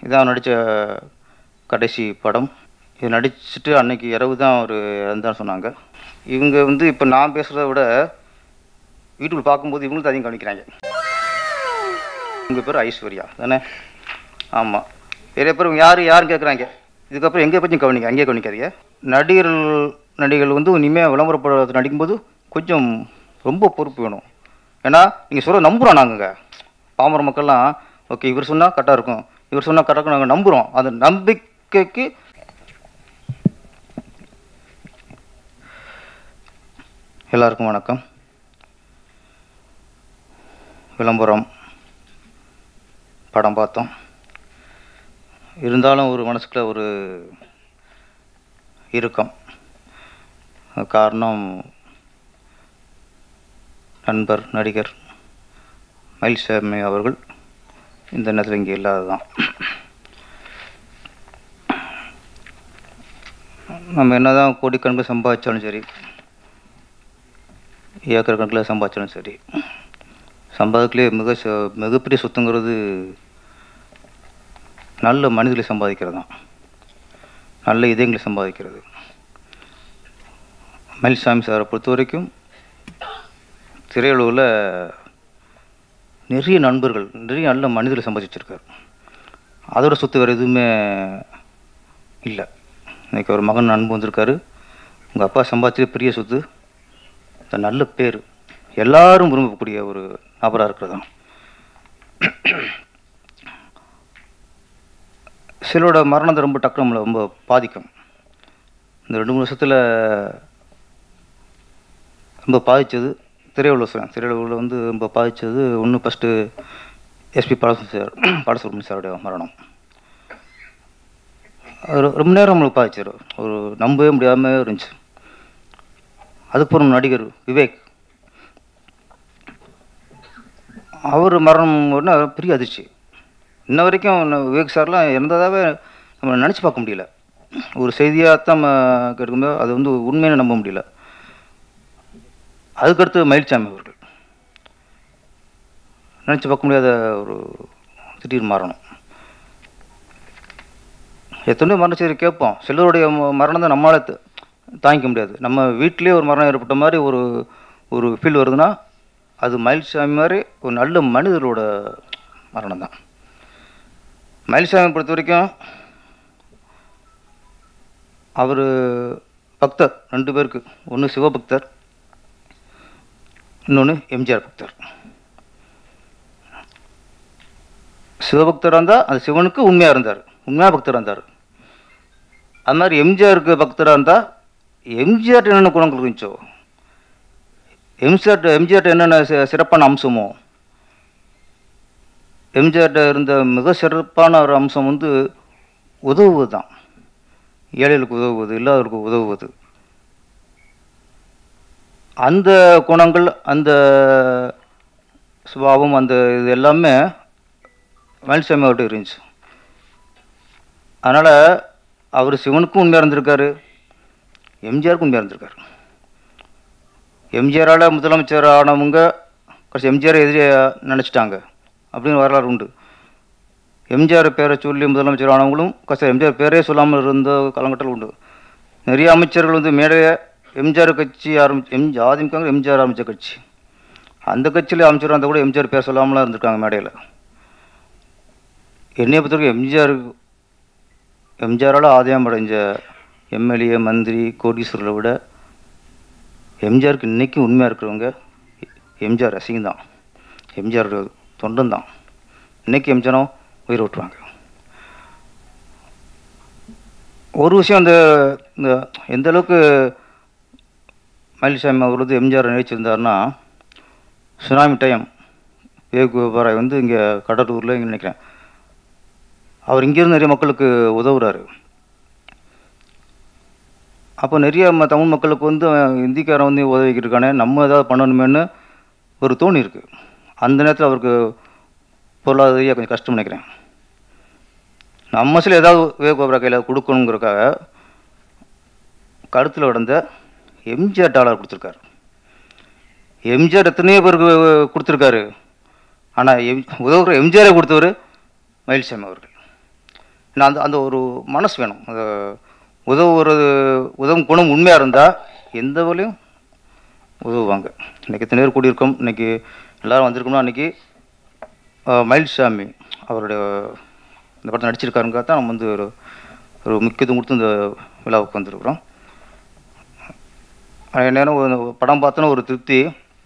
இதான் நடித்த கடைசி படம் இது நடிச்சுட்டு அன்னைக்கு இரவு தான் அவர் இறந்தான்னு சொன்னாங்க இவங்க வந்து இப்போ நான் பேசுகிறத விட வீட்டுக்குள்ள பார்க்கும்போது இவங்களும் அதிகம் கவனிக்கிறாங்க உங்கள் பேர் ஐஸ்வர்யா தானே ஆமாம் நிறைய பேர் இவங்க யார் யாருன்னு கேட்குறாங்க இதுக்கப்புறம் எங்கே பற்றியும் கவனிங்க அங்கேயே கவனிக்காதீங்க நடிகர்கள் நடிகர்கள் வந்து இனிமேல் விளம்பரப்பட நடிக்கும்போது கொஞ்சம் ரொம்ப பொறுப்பு வேணும் ஏன்னா நீங்கள் சொல்ல நம்புகிறோம் நாங்கள் பாமர மக்கள்லாம் ஓகே இவர் சொன்னால் கரெக்டாக இருக்கும் இவர் சொன்னால் கரெக்டாக நாங்கள் நம்புகிறோம் அந்த நம்பிக்கைக்கு எல்லாருக்கும் வணக்கம் விளம்பரம் படம் பார்த்தோம் இருந்தாலும் ஒரு மனசுக்குள்ள ஒரு இறுக்கம் காரணம் நண்பர் நடிகர் மயில்சாமி அவர்கள் இந்த நேரத்தில் இங்கே இல்லாததான் நம்ம என்னதான் கோடிக்கணக்கில் சம்பாதிச்சாலும் சரி ஏக்கர் கணக்கில் சம்பாதிச்சாலும் சரி சம்பாதிக்கலே மிக ச- மிகப்பெரிய சொத்துங்கிறது நல்ல மனிதர்களை சம்பாதிக்கிறது தான் நல்ல இதயங்களை சம்பாதிக்கிறது மயில்சாமி சாரை பொறுத்த வரைக்கும் திரையுலகில் நிறைய நண்பர்கள் நிறைய நல்ல மனிதர்களை சம்பாதிச்சு வச்சிருக்காரு அதோட சொத்து வேறு எதுவுமே இல்லை இன்னைக்கு ஒரு மகன் அன்பு வந்திருக்காரு உங்கள் அப்பா சம்பாதிச்சது பெரிய சொத்து இந்த நல்ல பேர் எல்லாரும் விரும்பக்கூடிய ஒரு நபராக இருக்கிறது சிலரோட மரணத்தை ரொம்ப டக்கு நம்மளை ரொம்ப பாதிக்கும் இந்த ரெண்டு மூணு வருஷத்தில் ரொம்ப பாதித்தது திரையுலக சார் திரையுலகில் வந்து ரொம்ப பாதித்தது ஒன்று first SP Balasubramaniam sir Balasubramaniam சாருடைய மரணம் அது ரொ- ரொம்ப நேரம் நம்மளுக்கு பாதிச்சார் ஒரு நம்பவே முடியாமல் இருந்துச்சு அதுக்கப்புறம் நடிகர் விவேக் அவர் மரணம் உடனே பெரிய அதிர்ச்சி இன்ன வரைக்கும் ந- விவேக் சார்லாம் இறந்ததாகவே நம்ம நினச்சி பார்க்க முடியல ஒரு செய்தியாக தான் நம்ம கேட்கும்போது அது வந்து உண்மைன்னு நம்ப முடியல அதுக்கடுத்து மயில்சாமி அவர்கள் நினச்சி பார்க்க முடியாத ஒரு திடீர் மரணம் எத்தனையோ மரண செய்தி கேட்போம் சிலருடைய ம- மரணம் தான் நம்மளால த- தாங்கிக்க முடியாது நம்ம வீட்டிலேயே ஒரு மரணம் ஏற்பட்ட மாதிரி ஒரு ஒரு ஃபீல் வருதுன்னா அது மயில்சாமி மாதிரி ஒரு நல்ல மனிதரோட மரணம் தான் மயில்சாமி பொறுத்த வரைக்கும் அவர் பக்தர் ரெண்டு பேருக்கு ஒன்று சிவபக்தர் இன்னொன்று எம்ஜிஆர் பக்தர் சிவபக்தராக இருந்தால் அது சிவனுக்கு உண்மையாக இருந்தார் உண்மையாக பக்தராக இருந்தார் அது மாதிரி எம்ஜிஆருக்கு பக்தராக இருந்தால் எம்ஜிஆர் என்னென்ன குணங்கள் இருந்துச்சோ எம்ஜிஆர் எம்ஜிஆர் என்னென்ன சி- சிறப்பான அம்சமோ எம்ஜிஆர்ட்ட இருந்த மிக சிறப்பான ஒரு அம்சம் வந்து உதவுவது தான் ஏழைகளுக்கு உதவுவது இல்லாதவருக்கு உதவுவது அந்த குணங்கள் அந்த சுபாவம் அந்த இது எல்லாமே மயில்சாமி அவர்கிட்ட இருந்துச்சு அதனால் அவர் சிவனுக்கும் உண்மையாக இருந்திருக்காரு எம்ஜிஆருக்கும் உண்மையாக இருந்திருக்காரு எம்ஜிஆரால் முதலமைச்சர் ஆனவங்க கடைசி எம்ஜிஆரை எதிரி நினச்சிட்டாங்க அப்படின்னு வரலாறு உண்டு எம்ஜிஆர் பேரை சொல்லி முதலமைச்சர் ஆனவங்களும் கடைசி எம்ஜிஆர் பேரே சொல்லாமல் இருந்த காலகட்டத்தில் உண்டு நிறைய அமைச்சர்கள் வந்து மேடையை எம்ஜிஆர் கட்சி ஆரம்பிச்சு எம் அதிமுக எம்ஜிஆர் ஆரம்பித்த கட்சி அந்த கட்சியில் அமைச்சர் இருந்தால் கூட எம்ஜிஆர் பேர் சொல்லாமலாம் இருந்திருக்காங்க மேடையில் என்னைய பொறுத்தவரைக்கும் எம்ஜிஆர் எம்ஜிஆரால் ஆதாயம் அடைஞ்ச எம்எல்ஏ மந்திரி கோடீஸ்வரரை விட எம்ஜிஆருக்கு இன்றைக்கும் உண்மையாக இருக்கிறவங்க எம்ஜிஆர் ரசிகம் தான் எம்ஜிஆர் தொண்டன் தான் இன்றைக்கி எம்ஜிஆரும் உயிர் விட்டுருவாங்க ஒரு விஷயம் அந்த இந்த எந்த அளவுக்கு மயில்சாமி அவர் வந்து எம்ஜிஆர் நினைச்சிருந்தாருன்னா சுனாமி டைம் விவேக் கோபாராய் வந்து இங்கே கடலூரில் இங்கே நினைக்கிறேன் அவர் இங்கேருந்து நிறைய மக்களுக்கு உதவுறாரு அப்போ நிறைய ம- தமிழ் மக்களுக்கு வந்து அவன் ஹிந்திக்காரன் வந்து உதவிக்கிட்டு இருக்கானே நம்ம ஏதாவது பண்ணணுமேன்னு ஒரு தோணி இருக்கு அந்த நேரத்தில் அவருக்கு பொருளாதார ரீதியாக கொஞ்சம் கஷ்டம் நினைக்கிறேன் நம்ம சில ஏதாவது விவேக் கோபுரா கையில் கொடுக்கணுங்கிறக்காக கழுத்தில் கிடந்த எம்ஜிஆர் டாலர் கொடுத்துருக்காரு எம்ஜிஆர் எத்தனையோ பேருக்கு கொடுத்துருக்காரு ஆனால் எம் உதவுற எம்ஜிஆரை கொடுத்தவர் மயில்சாமி அவர்கள் நான் அந்த அந்த ஒரு மனசு வேணும் அந்த உதவுறது உதவும் குணம் உண்மையாக இருந்தால் எந்த வழியும் உதவுவாங்க இன்றைக்கி எத்தனை பேர் கூடியிருக்கோம் இன்றைக்கி எல்லோரும் வந்திருக்கோம்னா அன்றைக்கி மயில்சாமி அவருடைய இந்த படத்தை நடிச்சிருக்காருங்க தான் நம்ம வந்து ஒரு ஒரு முக்கியத்துவம் கொடுத்து இந்த விழாவுக்கு வந்திருக்கிறோம் அதே நேரம் ஒரு படம் பார்த்தோன்னா ஒரு திருப்தி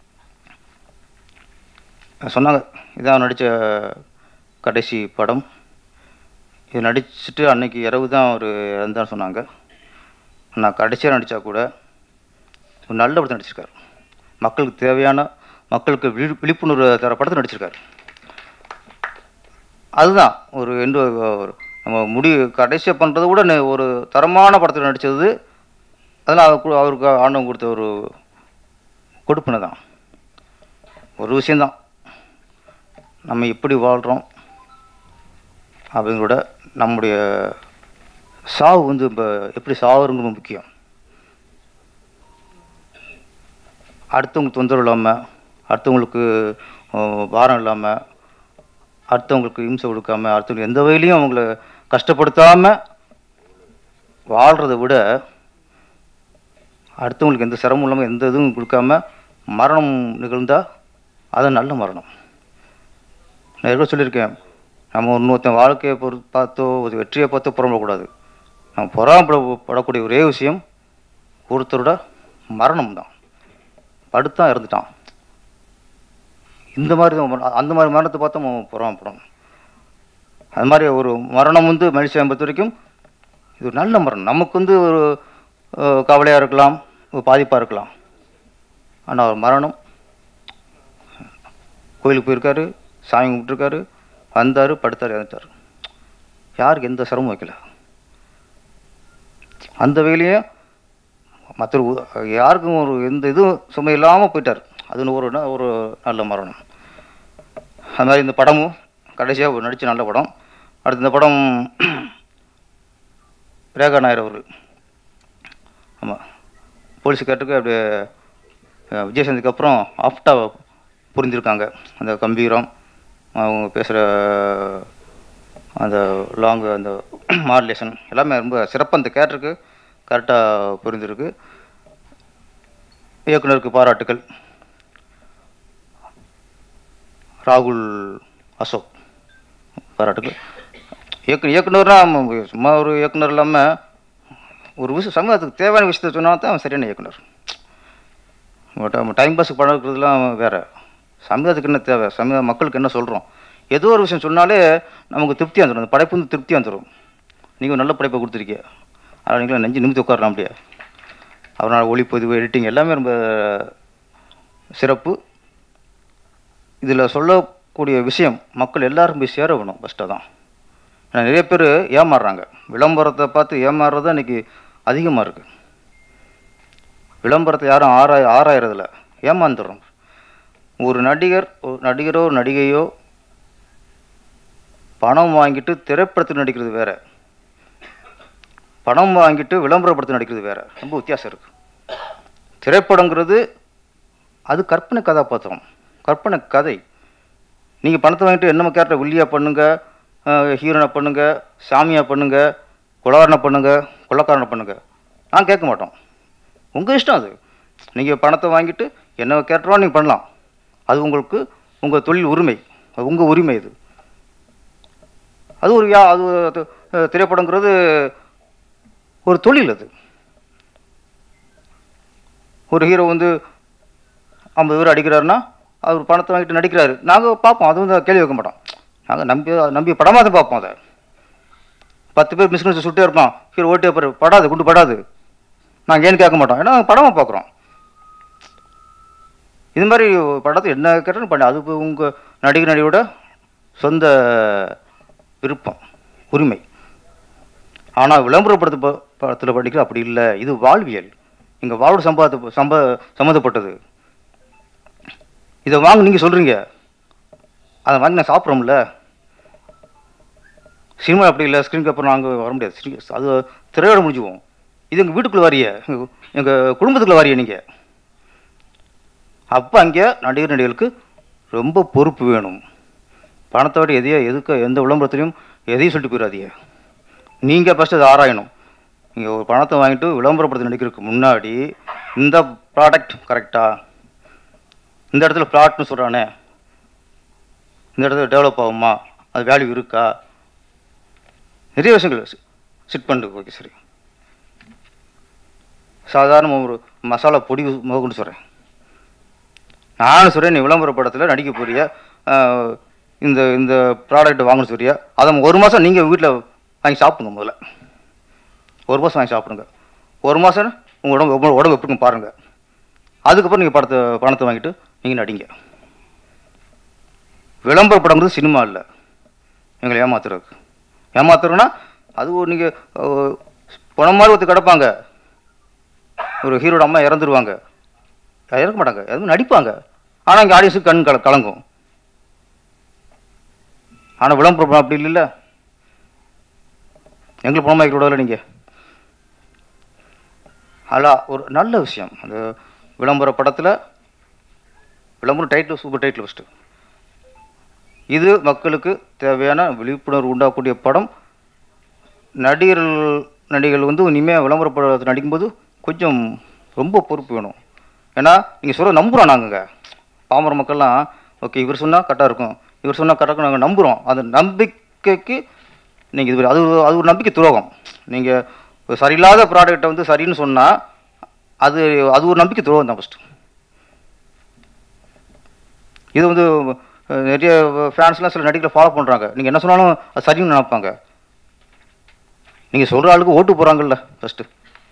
சொன்னாங்க இதான் நடித்த கடைசி படம் இது நடிச்சுட்டு அன்னைக்கு இரவு தான் அவர் இறந்தான்னு சொன்னாங்க நான் கடைசியாக நடித்தா கூட ஒரு நல்ல படத்தை நடிச்சிருக்காரு மக்களுக்கு தேவையான மக்களுக்கு விழி விழிப்புணர்வு தர படத்தை நடிச்சிருக்காரு அதுதான் ஒரு எண்டு ஒரு நம்ம முடி கடைசியாக பண்ணுறத விட நெ- ஒரு தரமான படத்தில் நடித்தது அதெல்லாம் அவருக்கு அவருக்கு ஆண்டவன் கொடுத்த ஒரு கொடுப்பினை தான் ஒரு விஷயந்தான் நம்ம எப்படி வாழ்கிறோம் அப்படிங்கிறத நம்முடைய சாவு வந்து இப்போ எப்படி சாவுறது ரொம்ப முக்கியம் அடுத்தவங்களுக்கு தொந்தரவு இல்லாமல் அடுத்தவங்களுக்கு அஹ், பாரம் இல்லாமல் அடுத்தவங்களுக்கு இம்சை கொடுக்காம அடுத்தவங்களுக்கு எந்த வகையிலையும் அவங்கள கஷ்டப்படுத்தாமல் வாழ்கிறத விட அடுத்தவங்களுக்கு எந்த சிரமம் இல்லாமல் எந்த இதுவும் கொடுக்காம மரணம் நிகழ்ந்தால் அது நல்ல மரணம் நான் ஏற்கனவே சொல்லியிருக்கேன் நம்ம இன்னொருத்தன் வாழ்க்கையை பொறுத்து பார்த்தோ ஒரு வெற்றியை பார்த்தோ புறம்படக்கூடாது நம்ம பொறாமப்பட படக்கூடிய ஒரே விஷயம் ஒருத்தரோட மரணம் தான் படுத்தான் இறந்துட்டான் இந்த மாதிரி தான் மரணம். அந்த மாதிரி மரணத்தை பார்த்தா நம்ம பொறாமப்படணும் அது மாதிரி ஒரு மரணம் வந்து மனுஷன் பொறுத்த வரைக்கும் இது ஒரு நல்ல மரணம் நமக்கு வந்து ஒரு கவலையாக இருக்கலாம் ஒரு பாதிப்பாக இருக்கலாம் ஆனால் ஒரு மரணம் கோயிலுக்கு போயிருக்காரு சாமி கும்பிட்டுருக்காரு வந்தார் படுத்தார் இறந்துட்டார் யாருக்கு எந்த சிரமம் வைக்கல அந்த வகையிலேயே மற்ற யாருக்கும் ஒரு எந்த இதுவும் சுமை இல்லாமல் போயிட்டார் அது ஒரு ந- ஒரு நல்ல மரணம் அது மாதிரி இந்த படமும் கடைசியாக நடித்த நல்ல படம் அடுத்து இந்த படம் ரேகா நாயர் அவர் ஆமாம் போலீஸ் கேட்டுக்கு அப்படியே அஹ், விஜய் சந்திக்கு அப்புறம் ஆஃப்டா புரிஞ்சிருக்காங்க அந்த கம்பீரம் அவங்க பேசுகிற அந்த லாங் அந்த மாடுலேஷன் எல்லாமே ரொம்ப சிறப்பாக அந்த கேரக்டருக்கு கரெக்டாக புரிஞ்சிருக்கு இயக்குனருக்கு பாராட்டுக்கள் ராகுல் அசோக் பாராட்டுக்கள் இயக்கு இயக்குனர்னா நம்ம சும்மா ஒரு இயக்குனர் இல்லாமல் ஒரு விஷயம் சமூகத்துக்கு தேவையான விஷயத்தை சொன்னால் தான் அவன் சரியான இயக்குனர் டைம் பாஸுக்கு படம் இருக்கிறதுலாம் வேறு சமூகத்துக்கு என்ன தேவை சமூக மக்களுக்கு என்ன சொல்கிறோம் ஏதோ ஒரு விஷயம் சொன்னாலே நமக்கு திருப்தியாக வந்துடும் அந்த படைப்பு வந்து திருப்தியாக வந்துடும் நீங்கள் ஒரு நல்ல படைப்பை கொடுத்துருக்கீங்க அதனால் நீங்களும் நெஞ்சு நிமித்தி உட்காரலாம் அப்படியே அவரால் ஒளிப்பதிவு எடிட்டிங் எல்லாமே ரொம்ப சிறப்பு இதில் சொல்லக்கூடிய விஷயம் மக்கள் எல்லாரும் போய் சேர வேணும் ஃபஸ்ட்டாக தான் ஏன்னா நிறைய பேர் ஏமாறுறாங்க விளம்பரத்தை பார்த்து ஏமாறுறது இன்னைக்கு அதிகமாக இருக்குது விளம்பரத்தை யாரும் ஆராய ஆராயறதில்ல ஏமாந்துடுறோம் ஒரு நடிகர் ஒரு நடிகரோ ஒரு நடிகையோ பணம் வாங்கிட்டு திரைப்படத்தில் நடிக்கிறது வேற பணம் வாங்கிட்டு விளம்பரப்படுத்தி நடிக்கிறது வேற ரொம்ப வித்தியாசம் இருக்குது திரைப்படங்கிறது அது கற்பனை கதாபாத்திரம் கற்பனை கதை நீங்கள் பணத்தை வாங்கிட்டு என்னமோ கேரக்டர் வில்லியா பண்ணுங்க ஹீரோனை பண்ணுங்க சாமியா பண்ணுங்க குலகாரனை பண்ணுங்க கொள்ளக்காரனை பண்ணுங்க நான் கேட்க மாட்டோம் உங்கள் இஷ்டம் அது நீங்கள் பணத்தை வாங்கிட்டு என்ன கேரக்டரோ நீங்கள் பண்ணலாம் அது உங்களுக்கு உங்கள் தொழில் உரிமை அது உங்கள் உரிமை இது அது ஒரு யா அது அது, அஹ், திரைப்படங்கிறது ஒரு தொழில் அது ஒரு ஹீரோ வந்து ஐம்பது பேர் அடிக்கிறாருன்னா அவர் பணத்தை வாங்கிட்டு நடிக்கிறாரு நாங்கள் பார்ப்போம் அது வந்து கேள்வி வைக்க மாட்டோம் நாங்கள் நம்பி நம்பி படமாக தான் பார்ப்போம் அதை பத்து பேர் மிஸ்கின்ஸ் சுட்டே இருப்பான் ஹீரோ ஓட்டே பாரு படாது குண்டு படாது நாங்கள் ஏன்னு கேட்க மாட்டோம் ஏன்னா படமாக பார்க்குறோம் இது மாதிரி படத்தை என்ன கேட்டாலும் பண்ண அது உங்கள் நடிகர் நடிகையோட சொந்த விருப்பம் உரிமை ஆனால் விளம்பரப்படுத்த ப- படத்தில் படிக்கிற அப்படி இல்லை இது வாழ்வியல் இங்கே வாழ்வு சம்பாத சம்ப சம்மந்தப்பட்டது இதை வாங்க நீங்கள் சொல்கிறீங்க அதை வாங்கி நான் சாப்பிட்றோம்ல சினிமா அப்படி இல்லை ஸ்க்ரீனுக்கு அப்புறம் நாங்கள் வர முடியாது ஸ்க்ரீன் அது திரையோட முடிஞ்சுவோம் இது எங்கள் வீட்டுக்குள்ளே வரிய எங்கள் குடும்பத்துக்குள்ளே வரிய நீங்கள் அப்போ அங்கே நடிகர் நடிகர்களுக்கு ரொம்ப பொறுப்பு வேணும் பணத்தை விட எதையோ எதுக்கு எந்த விளம்பரத்துலையும் எதையும் சொல்லிட்டு போயிடாதீங்க நீங்கள் ஃபஸ்ட்டு அதை ஆராயணும் நீங்கள் ஒரு பணத்தை வாங்கிட்டு விளம்பரப்படுத்தி நடிக்கிறதுக்கு முன்னாடி இந்த ப்ராடக்ட் கரெக்டா இந்த இடத்துல ப்ளாட்னு சொல்கிறானே இந்த இடத்துல டெவலப் ஆகுமா அது வேல்யூ இருக்கா நிறைய விஷயங்கள் சிட் பண்ணிட்டு ஓகே சரி சாதாரண ஒரு மசாலா பொடி முதற்கொண்டு சொல்கிறேன் நானும் சொல்கிறேன் நீ விளம்பர படத்தில் நடிக்க போறிய ஆஹ், இந்த இந்த ப்ராடக்ட் வாங்கணும் சொல்றியா அதை ஒரு மாதம் நீங்கள் வீட்டில் வாங்கி சாப்பிடுங்க முதல்ல ஒரு மாதம் வாங்கி சாப்பிடுங்க ஒரு மாதம் உங்கள் உடம்பு உங்க உடம்பு எப்படி இருக்குன்னு பாருங்கள் அதுக்கப்புறம் நீங்கள் படத்தை பணத்தை வாங்கிட்டு நீங்கள் நடிங்க விளம்பர படங்கிறது சினிமா இல்லை எங்களை ஏமாத்துறதுக்கு ஏமாத்துறோன்னா அது ஒரு நீங்கள் பணம் மாதிரி ஒருத்தர் கிடப்பாங்க ஒரு ஹீரோட அம்மா இறந்துருவாங்க இறக்க மாட்டாங்க எதுவும் நடிப்பாங்க ஆனால் இங்கே ஆடியன்ஸுக்கு கண் கல கலங்கும் ஆனால் விளம்பர படம் அப்படி இல்லைல்ல எங்களுக்கு பணம் வாங்கி விடல நீங்கள் அல்லா ஒரு நல்ல விஷயம் அந்த விளம்பர படத்தில் விளம்பரம் டைட்டில் சூப்பர் டைட்டில் ஃபஸ்ட்டு இது மக்களுக்கு தேவையான விழிப்புணர்வு உண்டாக்கக்கூடிய படம் நடிகர்கள் நடிகர்கள் வந்து இனிமேல் விளம்பர படத்தை நடிக்கும்போது கொஞ்சம் ரொம்ப பொறுப்பு வேணும் ஏன்னா நீங்கள் சொல்ல நம்புகிறோம் நாங்கள் பாமர மக்கள்லாம் ஓகே இவர் சொன்னால் கரெக்டாக இருக்கும் இவர் சொன்னால் கரெக்டாக நாங்கள் நம்புகிறோம் அந்த நம்பிக்கைக்கு நீங்கள் இது அது ஒரு- அது ஒரு நம்பிக்கை துரோகம் நீங்கள் சரியில்லாத ப்ராடக்ட்டை வந்து சரின்னு சொன்னால் அது அது ஒரு நம்பிக்கை துரோகம் தான் ஃபஸ்ட்டு இது வந்து அஹ், நிறைய ஃபேன்ஸ்லாம் சில நடிகர்களை ஃபாலோ பண்ணுறாங்க நீங்கள் என்ன சொன்னாலும் அது சரின்னு நினைப்பாங்க நீங்கள் சொல்கிற ஆளுக்கு ஓட்டு போகிறாங்கல்ல ஃபஸ்ட்டு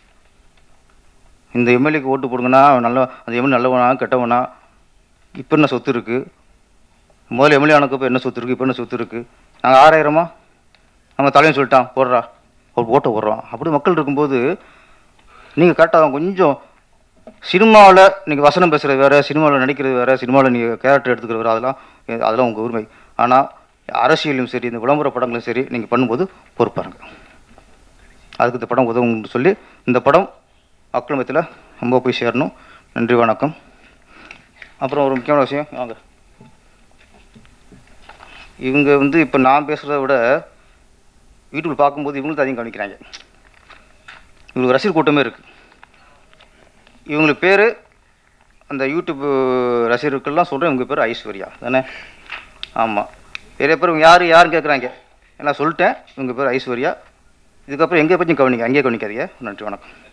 இந்த எம்எல்ஏக்கு ஓட்டு போடுங்கன்னா அவன் நல்ல அந்த எம்எல்ஏ நல்லவனா கெட்டவனா இப்போ என்ன சொத்து இருக்குது முதல்ல எம்எல்ஏ ஆனக்கப்போ என்ன சொத்து இருக்குது இப்போ என்ன சொத்து இருக்குது நாங்கள் ஆறாயிரமா நம்ம தலைவன் சொல்லிட்டான் போடுறா ஒரு ஓட்டை போடுறோம் அப்படி மக்கள் இருக்கும்போது நீங்கள் கரெக்டாக கொஞ்சம் சினிமாவில் நீங்கள் வசனம் பேசுகிறது வேறு சினிமாவில் நடிக்கிறது வேறு சினிமாவில் நீங்கள் கேரக்டர் எடுத்துக்கிறது வேறு அதெல்லாம் அதெல்லாம் உங்கள் உரிமை ஆனால் அரசியலும் சரி இந்த விளம்பர படங்களும் சரி நீங்கள் பண்ணும்போது பொறுப்பாருங்க அதுக்கு இந்த படம் உதவும்னு சொல்லி இந்த படம் மக்கள் மத்தியில் ரொம்ப போய் சேரணும் நன்றி வணக்கம் அப்புறம் ஒரு முக்கியமான விஷயம் வாங்க இவங்க வந்து இப்போ நான் பேசுகிறத விட யூடியூப் பார்க்கும்போது இவங்களுக்கு அதிகம் கவனிக்கிறாங்க இவங்களுக்கு ரசிகர் கூட்டமே இருக்குது இவங்களுக்கு பேர் அந்த யூடியூப் ரசிகர்களுக்கெல்லாம் சொல்கிறேன் இவங்க பேர் ஐஸ்வர்யா தானே ஆமாம் நிறைய பேர் இவங்க யார் யாருன்னு கேட்குறாங்க நான் சொல்லிட்டேன் இவங்க பேர் ஐஸ்வர்யா இதுக்கப்புறம் எங்கே பற்றியும் கவனிங்க அங்கேயே கவனிக்காதீங்க நன்றி வணக்கம்